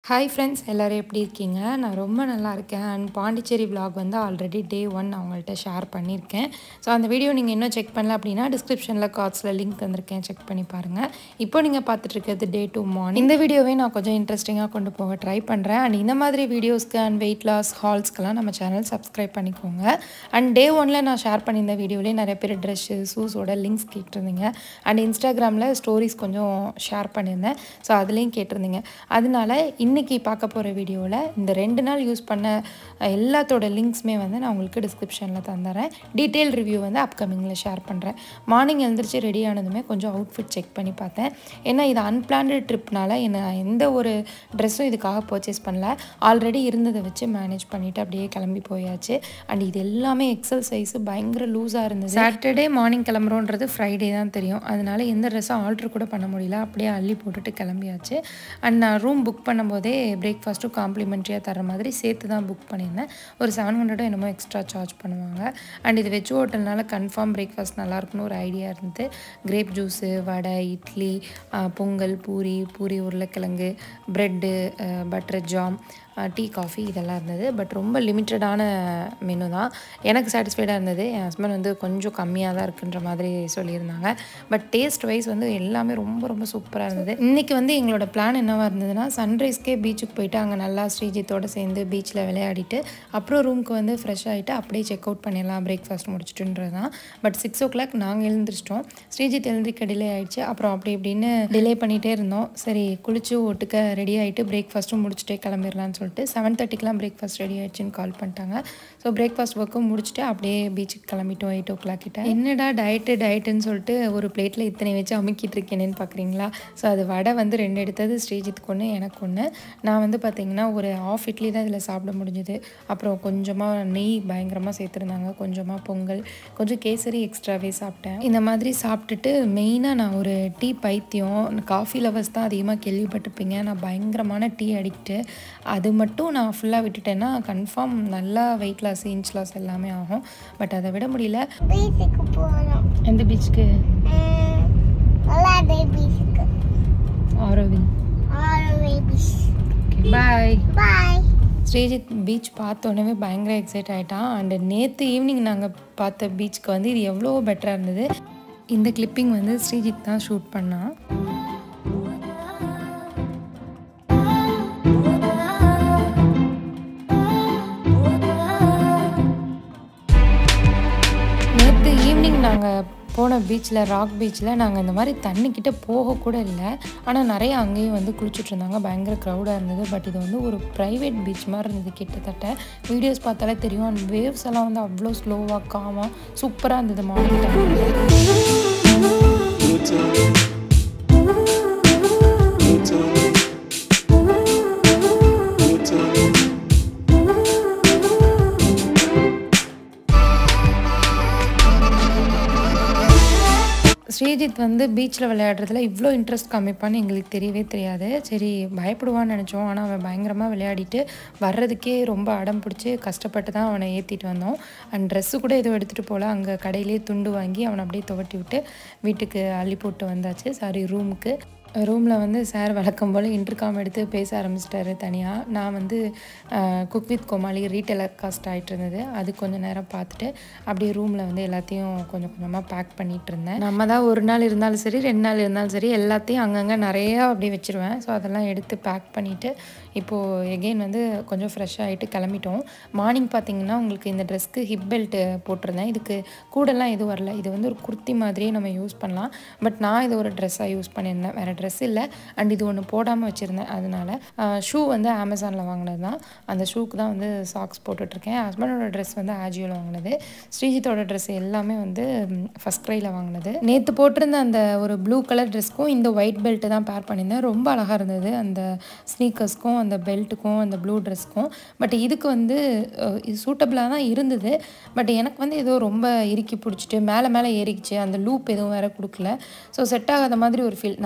hi friends எல்லோரும் எப்படி இருக்கீங்க நான் ரொம்ப நல்லா இருக்கேன் அண்ட் பாண்டிச்சேரி vlog வந்து ஆல்ரெடி டே ஒன் அவங்கள்ட்ட ஷேர் பண்ணியிருக்கேன் ஸோ அந்த வீடியோ நீங்கள் இன்னும் செக் பண்ணல அப்படின்னா டிஸ்கிரிப்ஷனில் கார்ட்ஸில் லிங்க் தந்திருக்கேன் செக் பண்ணி பாருங்கள் இப்போ நீங்கள் பார்த்துட்டு இருக்கிறது டே டூ மார்னிங் இந்த வீடியோவே நான் கொஞ்சம் இன்ட்ரெஸ்டிங்காக கொண்டு போக ட்ரை பண்ணுறேன் அண்ட் இந்த மாதிரி வீடியோஸ்க்கு அண்ட் வெயிட் லாஸ் ஹால்ஸ்க்கெல்லாம் நம்ம சேனல் சப்ஸ்கிரைப் பண்ணிக்கோங்க அண்ட் டே ஒனில் நான் ஷேர் பண்ணியிருந்த வீடியோலேயே நிறைய பேர் ட்ரெஸ்ஸு ஷூஸோட லிங்க்ஸ் கேட்டிருந்தீங்க அண்ட் இன்ஸ்டாகிராமில் ஸ்டோரிஸ் கொஞ்சம் ஷேர் பண்ணியிருந்தேன் ஸோ அதுலேயும் கேட்டிருந்தீங்க அதனால இன்னைக்கு பார்க்க போகிற வீடியோவில் இந்த ரெண்டு நாள் யூஸ் பண்ண எல்லாத்தோட லிங்க்ஸுமே வந்து நான் உங்களுக்கு டிஸ்கிரிப்ஷனில் தந்துடுறேன் டீட்டெயில் ரிவ்யூ வந்து அப்கமிங்கில் ஷேர் பண்ணுறேன் மார்னிங் எழுந்திரிச்சு ரெடி ஆனதுமே கொஞ்சம் அவுட்ஃபிட் செக் பண்ணி பார்த்தேன் ஏன்னா இது அன்பிளான்டு ட்ரிப்னால என்ன எந்த ஒரு ட்ரெஸ்ஸும் இதுக்காக பர்ச்சேஸ் பண்ணல ஆல்ரெடி இருந்ததை வச்சு மேனேஜ் பண்ணிவிட்டு அப்படியே கிளம்பி போயாச்சு அண்ட் இது எல்லாமே எக்ஸல் சைஸு பயங்கர லூஸாக இருந்தது சாட்டர்டே மார்னிங் கிளம்புறோன்றது ஃப்ரைடே தான் தெரியும் அதனால எந்த ட்ரெஸ்ஸும் ஆல்ட்ரு கூட பண்ண முடியல அப்படியே அள்ளி போட்டுட்டு கிளம்பியாச்சு அண்ட் நான் ரூம் புக் பண்ணும்போதே பிரேக்ஃபாஸ்ட்டும் காம்ப்ளிமெண்ட்ரியாக தர மாதிரி சேர்த்து தான் புக் பண்ணியிருந்தேன் ஒரு செவன் ஹண்ட்ரடும் என்னமோ எக்ஸ்ட்ரா சார்ஜ் பண்ணுவாங்க அண்ட் இது வெஜ் ஹோட்டல்னால கன்ஃபார்ம் பிரேக்ஃபாஸ்ட் நல்லா இருக்குன்னு ஒரு ஐடியா இருந்தது கிரேப் ஜூஸு வடை இட்லி ஆஹ் பொங்கல் பூரி பூரி உருளைக்கிழங்கு bread butter jam tea coffee இதெல்லாம் இருந்தது பட் ரொம்ப லிமிட்டடான மெனு தான் எனக்கு சாட்டிஸ்ஃபைடாக இருந்தது என் ஹஸ்பண்ட் வந்து கொஞ்சம் கம்மியாக தான் இருக்குன்ற மாதிரி சொல்லியிருந்தாங்க பட் டேஸ்ட் வைஸ் வந்து எல்லாமே ரொம்ப ரொம்ப சூப்பராக இருந்தது இன்றைக்கி வந்து எங்களோட பிளான் என்னவாக இருந்ததுன்னா சன்ரைஸ்க்கே பீச்சுக்கு போயிட்டு அங்கே நல்லா ஸ்ரீஜித்தோடு சேர்ந்து பீச்சில் விளையாடிட்டு அப்புறம் ரூமுக்கு வந்து ஃப்ரெஷ் ஆகிட்டு அப்படியே செக் அவுட் பண்ணிடலாம் பிரேக்ஃபாஸ்ட் முடிச்சுட்டுன்றது தான் பட் சிக்ஸ் ஓ கிளாக் நாங்கள் எழுந்திரிச்சிட்டோம் ஸ்ரீஜித் எழுந்திரிக்க டிலே ஆகிடுச்சு அப்புறம் அப்படி இப்படின்னு டிலே பண்ணிகிட்டே இருந்தோம் சரி குளிச்சு ஒட்டுக்க ரெடி ஆகிட்டு பிரேக்ஃபாஸ்ட்டும் முடிச்சுட்டே கிளம்பிடலான்னு சொல்லிட்டு செவன் தேர்ட்டிக்கெலாம் பிரேக்ஃபாஸ்ட் ரெடி ஆயிடுச்சுன்னு கால் பண்ணிட்டாங்க ஸோ பிரேக்ஃபாஸ்ட் ஒர்க்கும் முடிச்சுட்டு அப்படியே பீச்சுக்கு கிளம்பிட்டோம் எயிட் ஓ கிளாக் கிட்ட என்னடா டயட்டு டயட்டுன்னு சொல்லிட்டு ஒரு பிளேட்டில் இத்தனை வச்சு அமுக்கிட்டு இருக்கேனேன்னு பார்க்குறீங்களா ஸோ அது வடை வந்து ரெண்டு எடுத்தது ஸ்ரீஜித்துக்கு ஒன்று எனக்கு ஒன்று நான் வந்து பார்த்தீங்கன்னா ஒரு ஆஃப் இட்லி தான் இதில் சாப்பிட முடிஞ்சுது அப்புறம் கொஞ்சமாக நெய் பயங்கரமாக சேர்த்துருந்தாங்க கொஞ்சமாக பொங்கல் கொஞ்சம் கேசரி எக்ஸ்ட்ராவே சாப்பிட்டேன் இந்த மாதிரி சாப்பிட்டுட்டு மெயினாக நான் ஒரு டீ பைத்தியம் காஃபி லவர்ஸ் தான் அதிகமாக கேள்விப்பட்டிருப்பீங்க நான் பயங்கரமான டீ அடிக்ட்டு அது மட்டும் நான் ஃபுல்லாக விட்டுட்டேன்னா கன்ஃபார்ம் நல்லா வெயிட் லாஸ் இன்ச் லாஸ் எல்லாமே ஆகும் பட் அதை விட முடியல பீச்சுக்கு போகிறோம் எந்த பீச்சுக்கு விளையாடு பீச்சுக்கு ஆரோவில் ஆறு beach bye bye Sreejith beach பார்த்தோன்னே பயங்கர எக்ஸைட் ஆகிட்டான் அண்டு நேற்று ஈவினிங் நாங்கள் பார்த்த பீச்சுக்கு வந்து இது எவ்வளோ பெட்டராக இருந்தது இந்த கிளிப்பிங் வந்து ஸ்ரீஜித் தான் ஷூட் பண்ணான் நேற்று ஈவினிங் நாங்கள் போன பீச்சில் ராக் பீச்சில் நாங்கள் இந்த மாதிரி தண்ணிக்கிட்ட போக கூட இல்லை ஆனால் நிறைய அங்கேயும் வந்து குளிச்சுட்டு இருந்தாங்க பயங்கர க்ரௌடாக இருந்தது பட் இது வந்து ஒரு ப்ரைவேட் பீச் மாதிரி இருந்தது கிட்டத்தட்ட வீடியோஸ் பார்த்தாலே தெரியும் அந்த வேவ்ஸ் எல்லாம் வந்து அவ்வளோ ஸ்லோவாக காமாக சூப்பராக இருந்தது மார்னிங் டைம் ஸ்ரீஜித் வந்து பீச்சில் விளையாடுறதுல இவ்வளோ இன்ட்ரெஸ்ட் காமிப்பான்னு எங்களுக்கு தெரியவே தெரியாது சரி பயப்படுவான்னு நினச்சோம் ஆனால் அவன் பயங்கரமாக விளையாடிட்டு வர்றதுக்கே ரொம்ப அடம் பிடிச்சி கஷ்டப்பட்டு தான் அவனை ஏற்றிட்டு வந்தோம் அண்ட் ட்ரெஸ்ஸு கூட எதுவும் எடுத்துகிட்டு போகல அங்கே கடையிலே துண்டு வாங்கி அவனை அப்படியே துவட்டி விட்டு வீட்டுக்கு அள்ளி போட்டு வந்தாச்சு சாரி ரூமுக்கு ரூமில் வந்து சார் வழக்கம் போல் இன்டர்காம் எடுத்து பேச ஆரம்பிச்சிட்டாரு தனியாக நான் வந்து cook with Comali retailer cost ஆகிட்டு இருந்தது அது கொஞ்சம் நேரம் பார்த்துட்டு அப்படியே ரூமில் வந்து எல்லாத்தையும் கொஞ்சம் கொஞ்சமாக பேக் பண்ணிகிட்டு இருந்தேன் நம்ம தான் ஒரு நாள் இருந்தாலும் சரி ரெண்டு நாள் இருந்தாலும் சரி எல்லாத்தையும் அங்கங்கே நிறையா அப்படியே வச்சுருவேன் ஸோ அதெல்லாம் எடுத்து பேக் பண்ணிவிட்டு இப்போது எகெயின் வந்து கொஞ்சம் ஃப்ரெஷ் ஆகிட்டு கிளம்பிட்டோம் மார்னிங் பார்த்தீங்கன்னா உங்களுக்கு இந்த ட்ரெஸ்க்கு ஹிப் பெல்ட் போட்டிருந்தேன் இதுக்கு கூடலாம் எதுவும் வரல இது வந்து ஒரு குர்த்தி மாதிரியே நம்ம யூஸ் பண்ணலாம் பட் நான் இது ஒரு ட்ரெஸ்ஸாக யூஸ் பண்ணியிருந்தேன் வேறு ட்ரெஸ் இல்லை அண்ட் இது ஒன்று போடாமல் வச்சுருந்தேன் அதனால் ஷூ வந்து அமேசானில் வாங்கினது தான் அந்த ஷூக்கு தான் வந்து சாக்ஸ் போட்டுட்ருக்கேன் ஹஸ்பண்டோட ட்ரெஸ் வந்து ஆஜியோவில் வாங்கினது ஸ்ரீஜித்தோட ட்ரெஸ் எல்லாமே வந்து ஃபஸ்ட் க்ரையில் வாங்கினது நேற்று போட்டிருந்த அந்த ஒரு ப்ளூ கலர் ட்ரெஸ்க்கும் இந்த ஒயிட் பெல்ட்டு தான் பேர் பண்ணியிருந்தேன் ரொம்ப அழகாக இருந்தது அந்த ஸ்னீக்கர்ஸ்க்கும் அந்த பெல்ட்டுக்கும் அந்த ப்ளூ ட்ரெஸ்க்கும் பட் இதுக்கு வந்து அஹ், இது சூட்டபிளாக தான் இருந்தது பட் எனக்கு வந்து ஏதோ ரொம்ப இறுக்கி பிடிச்சிட்டு மேலே மேலே ஏறிக்கிச்சு அந்த லூப் எதுவும் வேற கொடுக்கல ஸோ செட் ஆகாத மாதிரி ஒரு ஃபீல் நானும் மார்னிங்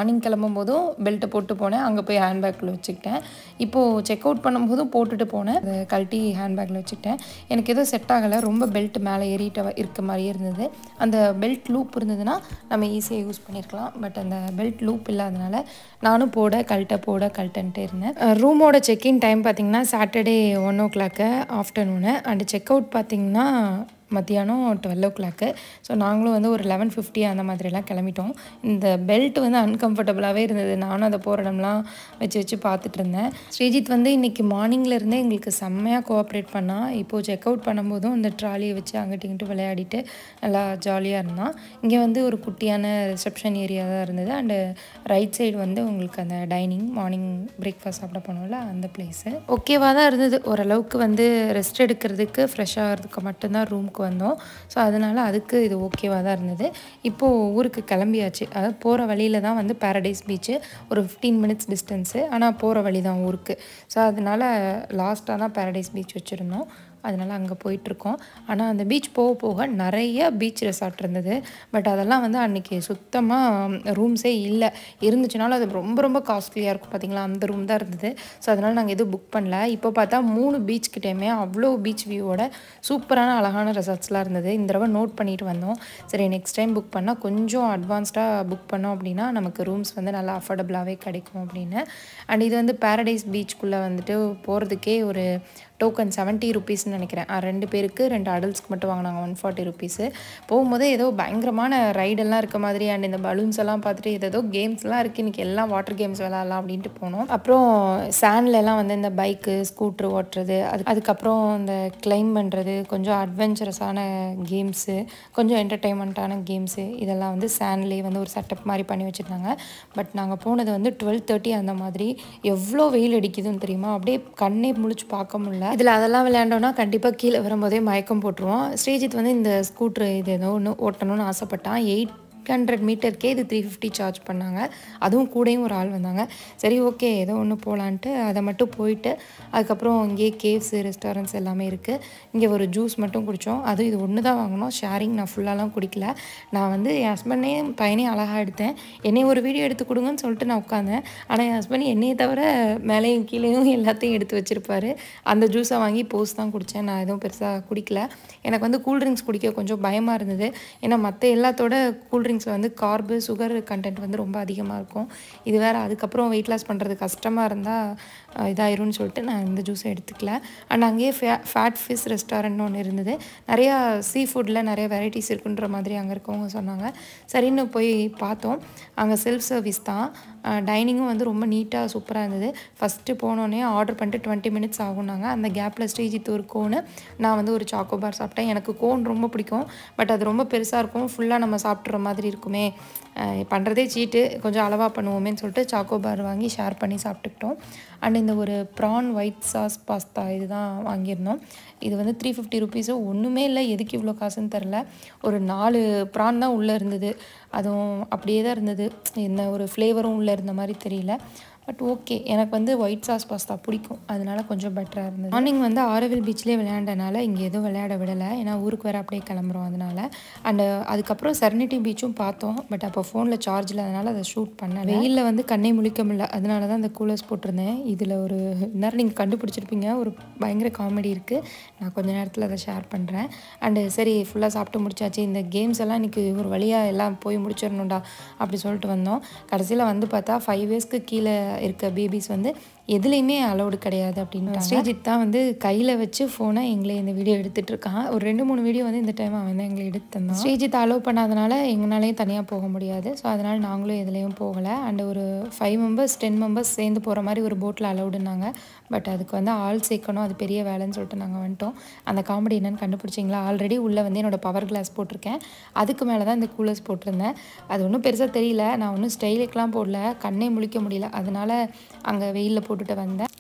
மார்னிங் கிளம்பும் போதும் பெல்ட்டை போட்டு போனேன் அங்கே போய் ஹேண்ட்பேக்கில் வச்சுக்கிட்டேன் இப்போது செக் அவுட் பண்ணும்போதும் போட்டுட்டு போனேன் அதை கழட்டி ஹேண்ட்பேக்கில் வச்சுக்கிட்டேன் எனக்கு எதுவும் செட் ஆகலை ரொம்ப பெல்ட் மேலே ஏறிட்ட இருக்க மாதிரியே இருந்தது அந்த பெல்ட் லூப் இருந்ததுன்னா நம்ம ஈஸியாக யூஸ் பண்ணியிருக்கலாம் பட் அந்த பெல்ட் லூப் இல்லாதனால நானும் போட கழட்ட போட கழட்டன்ட்டு இருந்தேன் ரூமோட செக்இன் டைம் பார்த்திங்கன்னா Saturday one o'clock afternoon and check out பார்த்திங்கன்னா மத்தியானம் டுவெல் ஓ கிளாக்கு ஸோ நாங்களும் வந்து ஒரு லெவன் ஃபிஃப்டி அந்த மாதிரிலாம் கிளம்பிட்டோம் இந்த பெல்ட் வந்து அன்கம்ஃபர்டபுளாகவே இருந்தது நானும் அதை போகிற இடம்லாம் வச்சு வச்சு பார்த்துட்டு இருந்தேன் ஸ்ரீஜித் வந்து இன்றைக்கி மார்னிங்லேருந்தே எங்களுக்கு செம்மையாக கோஆப்ரேட் பண்ணால் இப்போது செக் அவுட் பண்ணும்போதும் இந்த ட்ராலியை வச்சு அங்கிட்டு இங்கிட்டு விளையாடிட்டு நல்லா ஜாலியாக இருந்தான் இங்கே வந்து ஒரு குட்டியான ரிசப்ஷன் ஏரியா தான் இருந்தது அண்டு ரைட் சைடு வந்து உங்களுக்கு அந்த டைனிங் மார்னிங் பிரேக்ஃபாஸ்ட் சாப்பிட போனோம்ல அந்த பிளேஸு ஓகேவாக தான் இருந்தது ஓரளவுக்கு வந்து ரெஸ்ட் எடுக்கிறதுக்கு ஃப்ரெஷ் ஆகிறதுக்கு மட்டும்தான் ரூமுக்கு வந்தோம் ஸோ அதனால் அதுக்கு இது ஓகேவாக தான் இருந்தது இப்போது ஊருக்கு கிளம்பியாச்சு அதாவது போகிற வழியில் தான் வந்து பாரடைஸ் பீச்சு ஒரு ஃபிஃப்டீன் மினிட்ஸ் டிஸ்டன்ஸு ஆனால் போகிற வழி தான் ஊருக்கு ஸோ அதனால் லாஸ்ட்டாக தான் பாரடைஸ் பீச் வச்சுருந்தோம் அதனால் அங்கே போயிட்டுருக்கோம் ஆனால் அந்த பீச் போக போக நிறைய பீச் ரெசார்ட் இருந்தது பட் அதெல்லாம் வந்து அன்றைக்கி சுத்தமாக ரூம்ஸே இல்லை இருந்துச்சுனாலும் அது ரொம்ப ரொம்ப காஸ்ட்லியாக இருக்கும் பார்த்தீங்களா அந்த ரூம் தான் இருந்தது ஸோ அதனால் நாங்கள் எதுவும் புக் பண்ணல இப்போ பார்த்தா மூணு பீச் கிட்டேயுமே அவ்வளோ பீச் வியூவோட சூப்பரான அழகான ரெசார்ட்ஸ்லாம் இருந்தது இந்த தடவை நோட் பண்ணிட்டு வந்தோம் சரி நெக்ஸ்ட் டைம் புக் பண்ணால் கொஞ்சம் அட்வான்ஸ்டாக புக் பண்ணோம் அப்படின்னா நமக்கு ரூம்ஸ் வந்து நல்லா அஃபோர்டபுளாகவே கிடைக்கும் அப்படின்னு அண்ட் இது வந்து பாரடைஸ் பீச்சுக்குள்ளே வந்துட்டு போகிறதுக்கே ஒரு டோக்கன் செவன்ட்டி ருபீஸ்னு நினைக்கிறேன் அஹ் ரெண்டு பேருக்கு ரெண்டு அடல்ட்ஸ்க்கு மட்டும் வாங்கினாங்க ஒன் ஃபார்ட்டி ருபீஸு போகும்போதே ஏதோ பயங்கரமான ரைடெல்லாம் இருக்க மாதிரி அண்ட் இந்த பலூன்ஸ் எல்லாம் பார்த்துட்டு ஏதோ கேம்ஸ்லாம் இருக்குது இன்றைக்கி எல்லாம் வாட்டர் கேம்ஸ் விளாட்லாம் அப்படின்ட்டு போனோம் அப்புறம் sandல எல்லாம் வந்து இந்த பைக்கு ஸ்கூட்ரு ஓட்டுறது அது அதுக்கப்புறம் இந்த கிளைம் பண்ணுறது கொஞ்சம் அட்வென்ச்சரஸான கேம்ஸு கொஞ்சம் என்டர்டெயின்மெண்ட்டான கேம்ஸு இதெல்லாம் வந்து சேண்ட்லேயே வந்து ஒரு செட்டப் மாதிரி பண்ணி வச்சுருந்தாங்க பட் நாங்கள் போனது வந்து டுவெல் தேர்ட்டி அந்த மாதிரி எவ்வளோ வெயில் அடிக்குதுன்னு தெரியுமா அப்படியே கண்ணே முழிச்சு பார்க்க முடியல இதில் அதெல்லாம் விளையாண்டோன்னா கண்டிப்பாக கீழே வரும்போதே மயக்கம் போட்டுருவோம் ஸ்ரீஜித் வந்து இந்த ஸ்கூட்ரு இது ஏதோ ஒன்று ஓட்டணும்னு ஆசைப்பட்டான் எயிட் ஹண்ட்ரட் மீட்டருக்கே இது த்ரீ ஃபிஃப்டி சார்ஜ் பண்ணாங்க அதுவும் கூடயும் ஒரு ஆள் வந்தாங்க சரி ஓகே ஏதோ ஒன்று போகலான்ட்டு அதை மட்டும் போயிட்டு அதுக்கப்புறம் இங்கேயே கேவ்ஸு ரெஸ்டாரண்ட்ஸ் எல்லாமே இருக்குது இங்கே ஒரு ஜூஸ் மட்டும் குடித்தோம் அதுவும் இது ஒன்று தான் வாங்கினோம் ஷேரிங் நான் ஃபுல்லாலாம் குடிக்கல நான் வந்து என் ஹஸ்பண்டே பையனையும் அழகாக எடுத்தேன் என்னை ஒரு வீடியோ எடுத்து கொடுங்கன்னு சொல்லிட்டு நான் உட்காந்தேன் ஆனால் என் ஹஸ்பண்ட் என்னையை தவிர மேலேயும் கீழேயும் எல்லாத்தையும் எடுத்து வச்சுருப்பாரு அந்த ஜூஸை வாங்கி போஸ் தான் குடித்தேன் நான் எதுவும் பெருசாக குடிக்கல எனக்கு வந்து கூல்ட்ரிங்க்ஸ் குடிக்க கொஞ்சம் பயமாக இருந்தது ஏன்னா மற்ற எல்லாத்தோட கூல்ட்ரிங்க்ஸில் வந்து கார்பு சுகர் கண்டென்ட் வந்து ரொம்ப அதிகமாக இருக்கும் இது வேறு அதுக்கப்புறம் வெயிட் லாஸ் பண்ணுறது கஷ்டமாக இருந்தால் இதாயிரும்னு சொல்லிட்டு நான் இந்த ஜூஸை எடுத்துக்கல அண்ட் அங்கேயே ஃபே ஃபேட் ஃபிஷ் ரெஸ்டாரண்ட்னு ஒன்று இருந்தது நிறையா சீ ஃபுட்டில் நிறைய வெரைட்டிஸ் இருக்குன்ற மாதிரி அங்கே இருக்கவங்க சொன்னாங்க சரின்னு போய் பார்த்தோம் அங்கே செல்ஃப் சர்வீஸ் தான் டைனிங்கும் வந்து ரொம்ப நீட்டாக சூப்பராக இருந்தது ஃபஸ்ட்டு போனோடனே ஆர்டர் பண்ணிட்டு டுவெண்ட்டி மினிட்ஸ் ஆகுனாங்க அந்த கேப்பில் ஸ்ரீஜித் ஒரு கோனு நான் வந்து ஒரு சாக்கோபார் சாப்பிட்டேன் எனக்கு கோன் ரொம்ப பிடிக்கும் பட் அது ரொம்ப பெருசாக இருக்கும் ஃபுல்லாக நம்ம சாப்பிட்ற மாதிரி இருக்குமே பண்ணுறதே சீட்டு கொஞ்சம் அளவாக பண்ணுவோமேன்னு சொல்லிட்டு சாக்கோபார் வாங்கி ஷேர் பண்ணி சாப்பிட்டுக்கிட்டோம் அண்ட் இந்த ஒரு ப்ரான் ஒயிட் சாஸ் பாஸ்தா இதுதான் வாங்கியிருந்தோம் இது வந்து த்ரீ ஃபிஃப்டி ருபீஸு ஒன்றுமே இல்லை எதுக்கு இவ்வளோ காசுன்னு தெரில ஒரு நாலு ப்ரான் தான் உள்ளே இருந்தது அதுவும் அப்படியே தான் இருந்தது என்ன ஒரு ஃப்ளேவரும் உள்ளே இருந்த மாதிரி தெரியல பட் ஓகே எனக்கு வந்து ஒயிட் சாஸ் பாஸ்தா பிடிக்கும் அதனால கொஞ்சம் பெட்டராக இருந்தது மார்னிங் வந்து ஆரவில் பீச்லேயே விளையாண்டனால இங்கே எதுவும் விளையாட விடலை ஏன்னா ஊருக்கு வேறு அப்படியே கிளம்புறோம் அதனால அண்டு அதுக்கப்புறம் செர்னிட்டி பீச்சும் பார்த்தோம் பட் அப்போ ஃபோனில் சார்ஜ் இல்லாதனால அதை ஷூட் பண்ணேன் வெயிலில் வந்து கண்ணே முழிக்க முடியல அதனால தான் அந்த கூலர்ஸ் போட்டிருந்தேன் இதில் ஒரு நேரம் நீங்கள் கண்டுபிடிச்சிருப்பீங்க ஒரு பயங்கர காமெடி இருக்குது நான் கொஞ்ச நேரத்தில் அதை ஷேர் பண்ணுறேன் அண்டு சரி ஃபுல்லாக சாப்பிட்டு முடிச்சாச்சு இந்த கேம்ஸ் எல்லாம் இன்றைக்கி ஒரு வழியாக எல்லாம் போய் முடிச்சிடணும்டா அப்படி சொல்லிட்டு வந்தோம் கடைசியில் வந்து பார்த்தா ஃபைவ் இயர்ஸ்க்கு கீழே இருக்க பேபிஸ் வந்து எதுலேயுமே அலௌடு கிடையாது அப்படின்னு ஸ்ரீஜித் தான் வந்து கையில் வச்சு ஃபோனை எங்களை இந்த வீடியோ எடுத்துகிட்டு இருக்கான் ஒரு ரெண்டு மூணு வீடியோ வந்து இந்த டைம் அவன் தான் எங்களை எடுத்து தந்தான் ஸ்ரீஜித் அலோவ் பண்ணாதனால எங்களாலையும் தனியாக போக முடியாது ஸோ அதனால் நாங்களும் எதுலேயும் போகலை அண்ட் ஒரு ஃபைவ் மெம்பர்ஸ் டென் மெம்பர்ஸ் சேர்ந்து போகிற மாதிரி ஒரு போட்டில் அலௌடுனாங்க பட் அதுக்கு வந்து ஆள் சேர்க்கணும் அது பெரிய வேலைன்னு சொல்லிட்டு நாங்கள் வந்துட்டோம் அந்த காமெடி என்னன்னு கண்டுபிடிச்சிங்களா ஆல்ரெடி உள்ளே வந்து என்னோட பவர் கிளாஸ் போட்டிருக்கேன் அதுக்கு மேலே தான் இந்த கூலர்ஸ் போட்டிருந்தேன் அது ஒன்றும் பெருசாக தெரியல நான் ஒன்றும் ஸ்டைலுக்கெலாம் போடல கண்ணே முழிக்க முடியல அதனால அங்கே வெயிலில் போட்டுட்டு வந்தேன்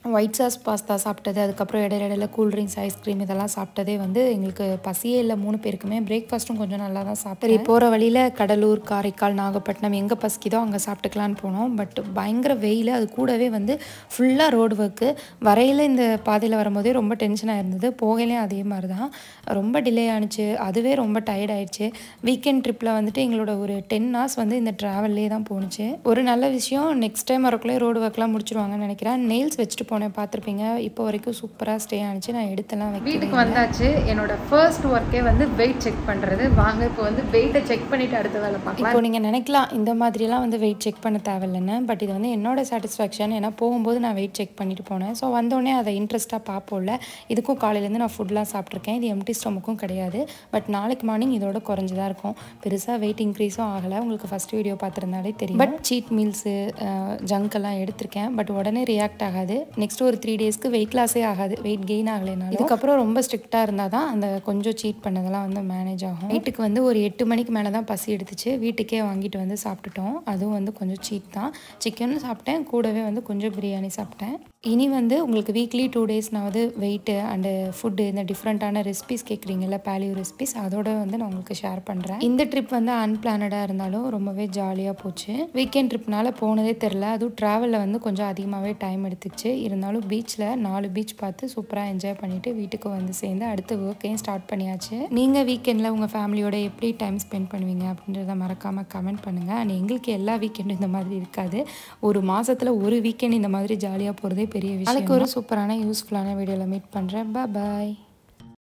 ஒயிட் சாஸ் பாஸ்தா சாப்பிட்டது அதுக்கப்புறம் இடையில இடையில கூல்ட்ரிங்க்ஸ் ஐஸ்கிரீம் இதெல்லாம் சாப்பிட்டதே வந்து எங்களுக்கு பசியே இல்லை மூணு பேருக்குமே பிரேக்ஃபாஸ்ட்டும் கொஞ்சம் நல்லா தான் சாப்பிட்டேன் போகிற வழியில் கடலூர் காரைக்கால் நாகப்பட்டினம் எங்கே பசிக்குதோ அங்கே சாப்பிட்டுக்கலான்னு போனோம் பட் பயங்கர வெயில் அது கூடவே வந்து ஃபுல்லாக ரோடு ஒர்க்கு வரையில் இந்த பாதையில் வரும்போதே ரொம்ப டென்ஷனாக இருந்தது போகையிலையும் அதே மாதிரி தான் ரொம்ப டிலே ஆனிச்சு அதுவே ரொம்ப டயர்ட் ஆயிடுச்சு வீக்கெண்ட் ட்ரிப்பில் வந்துட்டு எங்களோட ஒரு டென் ஹவர்ஸ் வந்து இந்த ட்ராவல்லே தான் போணுச்சு ஒரு நல்ல விஷயம் நெக்ஸ்ட் டைம் வரக்குள்ளே ரோடு ஒர்க்லாம் முடிச்சிருவாங்கன்னு நினைக்கிறேன் நெயில்ஸ் வச்சுட்டு போனேன் பார்த்துருப்பீங்க இப்போ வரைக்கும் சூப்பராக ஸ்டே ஆனிச்சு நான் எடுத்தெல்லாம் வீட்டுக்கு வந்தாச்சு என்னோட ஃபர்ஸ்ட் ஒர்க்கே வந்து வெயிட் செக் பண்ணுறது வாங்க இப்போ வந்து வெயிட்டை செக் பண்ணிவிட்டு அடுத்த வேலை பார்க்கலாம் இப்போ நீங்கள் நினைக்கலாம் இந்த மாதிரிலாம் வந்து வெயிட் செக் பண்ண தேவையில்லைன்னு பட் இது வந்து என்னோட சாட்டிஸ்ஃபேக்ஷன் ஏன்னா போகும்போது நான் வெயிட் செக் பண்ணிட்டு போனேன் ஸோ வந்தோடனே அதை இன்ட்ரெஸ்ட்டாக பார்ப்போம்ல இதுக்கும் காலையிலேருந்து நான் ஃபுட்லாம் சாப்பிட்ருக்கேன் இது எம்டி ஸ்டொமக்கும் கிடையாது பட் நாளைக்கு மார்னிங் இதோட குறைஞ்சதாக இருக்கும் பெருசாக வெயிட் இன்க்ரீஸும் ஆகலை உங்களுக்கு ஃபஸ்ட் வீடியோ பார்த்துருந்தாலே தெரியும் பட் சீட் மீல்ஸு ஜங்க் எல்லாம் எடுத்திருக்கேன் பட் உடனே ரியாக்ட் ஆகாது நெக்ஸ்ட் ஒரு த்ரீ டேஸ்க்கு வெயிட் லாஸே ஆகாது வெயிட் கெயின் ஆகலைனாலும் இதுக்கப்புறம் ரொம்ப ஸ்ட்ரிக்டாக இருந்தால் தான் அந்த கொஞ்சம் சீட் பண்ணதெல்லாம் வந்து மேனேஜ் ஆகும் நைட்டுக்கு வந்து ஒரு எட்டு மணிக்கு மேலே தான் பசி எடுத்துச்சு வீட்டுக்கே வாங்கிட்டு வந்து சாப்பிட்டுட்டோம் அதுவும் வந்து கொஞ்சம் சீட் தான் சிக்கனும் சாப்பிட்டேன் கூடவே வந்து கொஞ்சம் பிரியாணி சாப்பிட்டேன் இனி வந்து உங்களுக்கு வீக்லி டூ டேஸ்னாவது வெயிட்டு அண்டு ஃபுட்டு இந்த டிஃப்ரெண்ட்டான ரெசிபிஸ் கேட்குறீங்கல்ல பேலியோ ரெசிபிஸ் அதோட வந்து நான் உங்களுக்கு ஷேர் பண்ணுறேன் இந்த ட்ரிப் வந்து அன்பிளானடாக இருந்தாலும் ரொம்பவே ஜாலியாக போச்சு வீக்கெண்ட் ட்ரிப்னால போனதே தெரில அதுவும் ட்ராவலில் வந்து கொஞ்சம் அதிகமாகவே டைம் எடுத்துச்சு இருந்தாலும் பீச்சில் நாலு பீச் பார்த்து சூப்பராக என்ஜாய் பண்ணிவிட்டு வீட்டுக்கு வந்து சேர்ந்து அடுத்த ஒர்க்கையும் ஸ்டார்ட் பண்ணியாச்சு நீங்கள் வீக்கெண்டில் உங்கள் ஃபேமிலியோட எப்படி டைம் ஸ்பெண்ட் பண்ணுவீங்க அப்படின்றத மறக்காமல் கமெண்ட் பண்ணுங்கள் அண்ட் எங்களுக்கு எல்லா வீக்கெண்டும் இந்த மாதிரி இருக்காது ஒரு மாதத்தில் ஒரு வீக்கெண்ட் இந்த மாதிரி ஜாலியாக போகிறதே பெரிய விஷயம் நாளைக்கு ஒரு சூப்பரான யூஸ்ஃபுல்லான வீடியோவில் மீட் பண்ணுறேன் பாய்